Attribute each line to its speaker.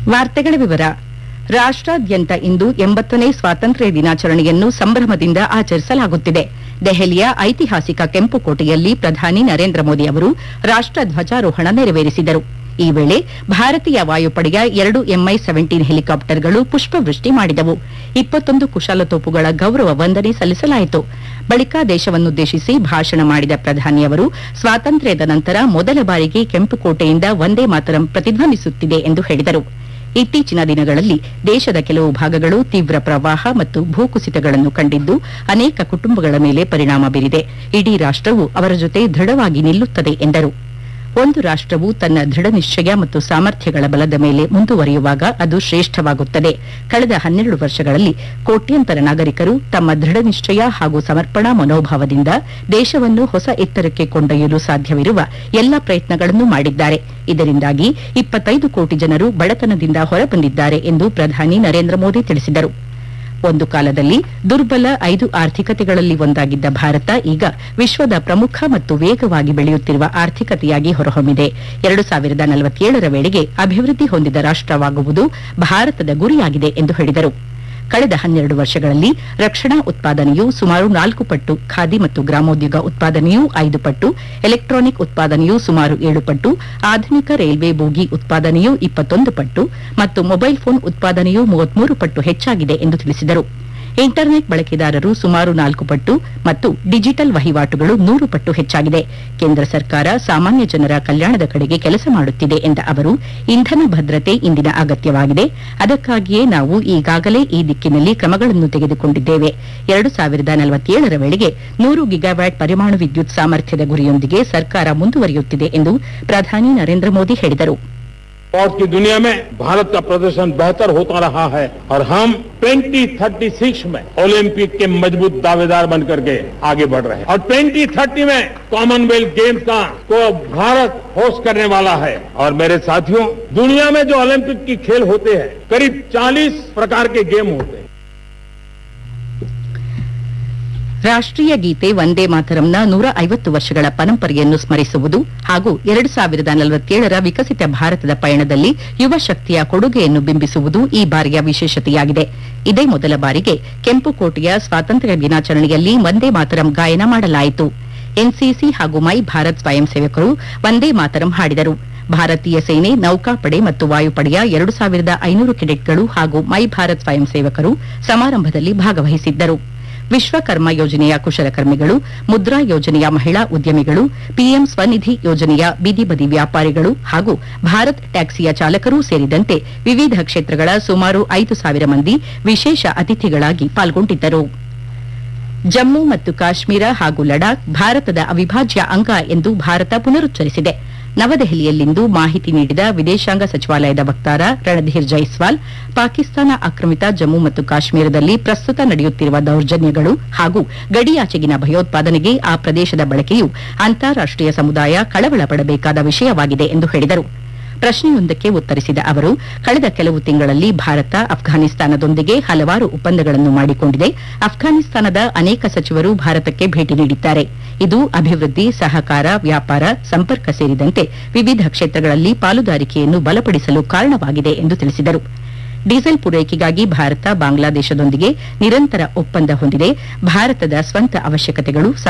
Speaker 1: ವಾರ್ತೆಗಳ ವಿವರ ರಾಷ್ಟ್ರಾದ್ಯಂತ ಇಂದು ಎಂಬತ್ತನೇ ಸ್ವಾತಂತ್ರ್ಯ ದಿನಾಚರಣೆಯನ್ನು ಸಂಭ್ರಮದಿಂದ ಆಚರಿಸಲಾಗುತ್ತಿದೆ ದೆಹಲಿಯ ಐತಿಹಾಸಿಕ ಕೆಂಪುಕೋಟೆಯಲ್ಲಿ ಪ್ರಧಾನಿ ನರೇಂದ್ರ ಮೋದಿ ಅವರು ರಾಷ್ಟ ಧ್ವಜಾರೋಹಣ ನೆರವೇರಿಸಿದರು ಈ ವೇಳೆ ಭಾರತೀಯ ವಾಯುಪಡೆಯ ಎರಡು ಎಂಐ ಸೆವೆಂಟೀನ್ ಹೆಲಿಕಾಪ್ಟರ್ಗಳು ಪುಷ್ಪವೃಷ್ಟಿ ಮಾಡಿದವು ಇಪ್ಪತ್ತೊಂದು ಕುಶಲತೋಪುಗಳ ಗೌರವ ವಂದನೆ ಸಲ್ಲಿಸಲಾಯಿತು ಬಳಿಕ ದೇಶವನ್ನುದ್ದೇಶಿಸಿ ಭಾಷಣ ಮಾಡಿದ ಪ್ರಧಾನಿ ಅವರು ಸ್ವಾತಂತ್ರ್ಯದ ನಂತರ ಮೊದಲ ಬಾರಿಗೆ ಕೆಂಪುಕೋಟೆಯಿಂದ ವಂದೇ ಮಾತರಂ ಪ್ರತಿಧ್ವನಿಸುತ್ತಿದೆ ಎಂದು ಹೇಳಿದರು ಇತ್ತೀಚಿನ ದಿನಗಳಲ್ಲಿ ದೇಶದ ಕೆಲವು ಭಾಗಗಳು ತೀವ್ರ ಪ್ರವಾಹ ಮತ್ತು ಭೂಕುಸಿತಗಳನ್ನು ಕಂಡಿದ್ದು ಅನೇಕ ಕುಟುಂಬಗಳ ಮೇಲೆ ಪರಿಣಾಮ ಬೀರಿದೆ ಇಡೀ ರಾಷ್ಟವು ಅವರ ಜೊತೆ ದೃಢವಾಗಿ ನಿಲ್ಲುತ್ತದೆ ಎಂದರು ಒಂದು ರಾಷ್ಟವು ತನ್ನ ದೃಢ ನಿಶ್ಚಯ ಮತ್ತು ಸಾಮರ್ಥ್ಯಗಳ ಬಲದ ಮೇಲೆ ಮುಂದುವರಿಯುವಾಗ ಅದು ಶ್ರೇಷ್ಠವಾಗುತ್ತದೆ ಕಳೆದ ಹನ್ನೆರಡು ವರ್ಷಗಳಲ್ಲಿ ಕೋಟ್ಯಂತರ ನಾಗರಿಕರು ತಮ್ಮ ದೃಢ ನಿಶ್ಚಯ ಹಾಗೂ ಸಮರ್ಪಣಾ ಮನೋಭಾವದಿಂದ ದೇಶವನ್ನು ಹೊಸ ಎತ್ತರಕ್ಕೆ ಕೊಂಡೊಯ್ಯಲು ಸಾಧ್ಯವಿರುವ ಎಲ್ಲ ಪ್ರಯತ್ನಗಳನ್ನು ಮಾಡಿದ್ದಾರೆ ಇದರಿಂದಾಗಿ ಇಪ್ಪತ್ತೈದು ಕೋಟಿ ಜನರು ಬಡತನದಿಂದ ಹೊರಬಂದಿದ್ದಾರೆ ಎಂದು ಪ್ರಧಾನಿ ನರೇಂದ್ರ ಮೋದಿ ತಿಳಿಸಿದರು ಒಂದು ಕಾಲದಲ್ಲಿ ದುರ್ಬಲ ಐದು ಆರ್ಥಿಕತೆಗಳಲ್ಲಿ ಒಂದಾಗಿದ್ದ ಭಾರತ ಈಗ ವಿಶ್ವದ ಪ್ರಮುಖ ಮತ್ತು ವೇಗವಾಗಿ ಬೆಳೆಯುತ್ತಿರುವ ಆರ್ಥಿಕತೆಯಾಗಿ ಹೊರಹೊಮ್ಮಿದೆ ಎರಡು ಸಾವಿರದ ನಲವತ್ತೇಳರ ವೇಳೆಗೆ ಅಭಿವೃದ್ಧಿ ಹೊಂದಿದ ರಾಷ್ಟವಾಗುವುದು ಭಾರತದ ಗುರಿಯಾಗಿದೆ ಎಂದು ಹೇಳಿದರು ಕಳೆದ ಹನ್ನೆರಡು ವರ್ಷಗಳಲ್ಲಿ ರಕ್ಷಣಾ ಉತ್ಪಾದನೆಯು ಸುಮಾರು ನಾಲ್ಕು ಪಟ್ಟು ಖಾದಿ ಮತ್ತು ಗ್ರಾಮೋದ್ಯೋಗ ಉತ್ಪಾದನೆಯು ಐದು ಪಟ್ಟು ಎಲೆಕ್ಟ್ರಾನಿಕ್ ಉತ್ಪಾದನೆಯು ಸುಮಾರು ಏಳು ಪಟ್ಟು ಆಧುನಿಕ ರೈಲ್ವೆ ಬೋಗಿ ಉತ್ಪಾದನೆಯು ಇಪ್ಪತ್ತೊಂದು ಪಟ್ಟು ಮತ್ತು ಮೊಬೈಲ್ ಫೋನ್ ಉತ್ಪಾದನೆಯು ಮೂವತ್ಮೂರು ಪಟ್ಟು ಹೆಚ್ಚಾಗಿದೆ ಎಂದು ತಿಳಿಸಿದರು ಇಂಟರ್ನೆಟ್ ಬಳಕೆದಾರರು ಸುಮಾರು ನಾಲ್ಕು ಪಟ್ಟು ಮತ್ತು ಡಿಜಿಟಲ್ ವಹಿವಾಟುಗಳು ನೂರು ಪಟ್ಟು ಹೆಚ್ಚಾಗಿದೆ ಕೇಂದ್ರ ಸರ್ಕಾರ ಸಾಮಾನ್ಯ ಜನರ ಕಲ್ಯಾಣದ ಕಡೆಗೆ ಕೆಲಸ ಮಾಡುತ್ತಿದೆ ಎಂದ ಅವರು ಇಂಧನ ಭದ್ರತೆ ಇಂದಿನ ಅಗತ್ಯವಾಗಿದೆ ಅದಕ್ಕಾಗಿಯೇ ನಾವು ಈಗಾಗಲೇ ಈ ದಿಕ್ಕಿನಲ್ಲಿ ಕ್ರಮಗಳನ್ನು ತೆಗೆದುಕೊಂಡಿದ್ದೇವೆ ಎರಡು ಸಾವಿರದ ನಲವತ್ತೇಳರ ವೇಳೆಗೆ ನೂರು ಗಿಗಾವ್ಯಾಟ್ ಪರಮಾಣು ವಿದ್ಯುತ್ ಸಾಮರ್ಥ್ಯದ ಗುರಿಯೊಂದಿಗೆ ಸರ್ಕಾರ ಮುಂದುವರಿಯುತ್ತಿದೆ ಎಂದು ಪ್ರಧಾನಿ ನರೇಂದ್ರ ಮೋದಿ ಹೇಳಿದರು
Speaker 2: स्पोर्ट्स की दुनिया में भारत का प्रदर्शन बेहतर होता रहा है और हम 2036 में ओलंपिक के मजबूत दावेदार बनकर के आगे बढ़ रहे हैं और 2030 में कॉमनवेल्थ गेम्स का को भारत होस्ट करने वाला है और मेरे साथियों दुनिया में जो ओलंपिक की खेल होते हैं करीब 40 प्रकार के गेम होते हैं
Speaker 1: ರಾಷ್ಟೀಯ ಗೀತೆ ವಂದೇ ಮಾತರಂನ ನೂರ ಐವತ್ತು ವರ್ಷಗಳ ಪರಂಪರೆಯನ್ನು ಸ್ಮರಿಸುವುದು ಹಾಗೂ ಎರಡು ಸಾವಿರದ ನಲವತ್ತೇಳರ ವಿಕಸಿತ ಭಾರತದ ಪಯಣದಲ್ಲಿ ಯುವ ಶಕ್ತಿಯ ಕೊಡುಗೆಯನ್ನು ಬಿಂಬಿಸುವುದು ಈ ಬಾರಿಯ ವಿಶೇಷತೆಯಾಗಿದೆ ಇದೇ ಮೊದಲ ಬಾರಿಗೆ ಕೆಂಪುಕೋಟೆಯ ಸ್ವಾತಂತ್ರ್ಯ ದಿನಾಚರಣೆಯಲ್ಲಿ ವಂದೇ ಮಾತರಂ ಗಾಯನ ಮಾಡಲಾಯಿತು ಎನ್ಸಿಸಿ ಹಾಗೂ ಮೈ ಭಾರತ್ ಸ್ವಯಂ ಸೇವಕರು ವಂದೇ ಮಾತರಂ ಹಾಡಿದರು ಭಾರತೀಯ ಸೇನೆ ನೌಕಾಪಡೆ ಮತ್ತು ವಾಯುಪಡೆಯ ಎರಡು ಸಾವಿರದ ಐನೂರು ಕೆಡೆಟ್ಗಳು ಹಾಗೂ ಮೈ ಭಾರತ್ ಸ್ವಯಂ ಸೇವಕರು ಸಮಾರಂಭದಲ್ಲಿ ಭಾಗವಹಿಸಿದ್ದರು ವಿಶ್ವಕರ್ಮ ಯೋಜನೆಯ ಕುಶಲಕರ್ಮಿಗಳು ಮುದ್ರಾ ಯೋಜನೆಯ ಮಹಿಳಾ ಉದ್ಯಮಿಗಳು ಪಿಎಂ ಸ್ವನಿಧಿ ಯೋಜನೆಯ ಬೀದಿ ಬದಿ ವ್ಯಾಪಾರಿಗಳು ಹಾಗೂ ಭಾರತ್ ಟ್ಯಾಕ್ಸಿಯ ಚಾಲಕರೂ ಸೇರಿದಂತೆ ವಿವಿಧ ಕ್ಷೇತ್ರಗಳ ಸುಮಾರು ಐದು ಸಾವಿರ ಮಂದಿ ವಿಶೇಷ ಅತಿಥಿಗಳಾಗಿ ಪಾಲ್ಗೊಂಡಿದ್ದರು ಜಮ್ಮು ಮತ್ತು ಕಾಶ್ಮೀರ ಹಾಗೂ ಲಡಾಖ್ ಭಾರತದ ಅವಿಭಾಜ್ಯ ಅಂಗ ಎಂದು ಭಾರತ ಪುನರುಚ್ಚರಿಸಿದೆ ನವದೆಹಲಿಯಲ್ಲಿಂದು ಮಾಹಿತಿ ನೀಡಿದ ವಿದೇಶಾಂಗ ಸಚಿವಾಲಯದ ವಕ್ತಾರ ರಣಧೀರ್ ಜೈಸ್ವಾಲ್ ಪಾಕಿಸ್ತಾನ ಆಕ್ರಮಿತ ಜಮ್ಮು ಮತ್ತು ಕಾಶ್ಮೀರದಲ್ಲಿ ಪ್ರಸ್ತುತ ನಡೆಯುತ್ತಿರುವ ದೌರ್ಜನ್ಯಗಳು ಹಾಗೂ ಗಡಿಯಾಚೆಗಿನ ಭಯೋತ್ಪಾದನೆಗೆ ಆ ಪ್ರದೇಶದ ಬಳಕೆಯು ಅಂತಾರಾಷ್ಟೀಯ ಸಮುದಾಯ ಕಳವಳ ಪಡಬೇಕಾದ ವಿಷಯವಾಗಿದೆ ಎಂದು ಹೇಳಿದರು ಪ್ರಶ್ನೆಯೊಂದಕ್ಕೆ ಉತ್ತರಿಸಿದ ಅವರು ಕಳೆದ ಕೆಲವು ತಿಂಗಳಲ್ಲಿ ಭಾರತ ಅಫ್ಘಾನಿಸ್ತಾನದೊಂದಿಗೆ ಹಲವಾರು ಒಪ್ಪಂದಗಳನ್ನು ಮಾಡಿಕೊಂಡಿದೆ ಅಫ್ಘಾನಿಸ್ತಾನದ ಅನೇಕ ಸಚಿವರು ಭಾರತಕ್ಕೆ ಭೇಟಿ ನೀಡಿದ್ದಾರೆ ಇದು ಅಭಿವೃದ್ಧಿ ಸಹಕಾರ ವ್ಯಾಪಾರ ಸಂಪರ್ಕ ಸೇರಿದಂತೆ ವಿವಿಧ ಕ್ಷೇತ್ರಗಳಲ್ಲಿ ಪಾಲುದಾರಿಕೆಯನ್ನು ಬಲಪಡಿಸಲು ಕಾರಣವಾಗಿದೆ ಎಂದು ತಿಳಿಸಿದರು ಡೀಸೆಲ್ ಪೂರೈಕೆಗಾಗಿ ಭಾರತ ಬಾಂಗ್ಲಾದೇಶದೊಂದಿಗೆ ನಿರಂತರ ಒಪ್ಪಂದ ಹೊಂದಿದೆ ಭಾರತದ ಸ್ವಂತ ಅವಶ್ಯಕತೆಗಳು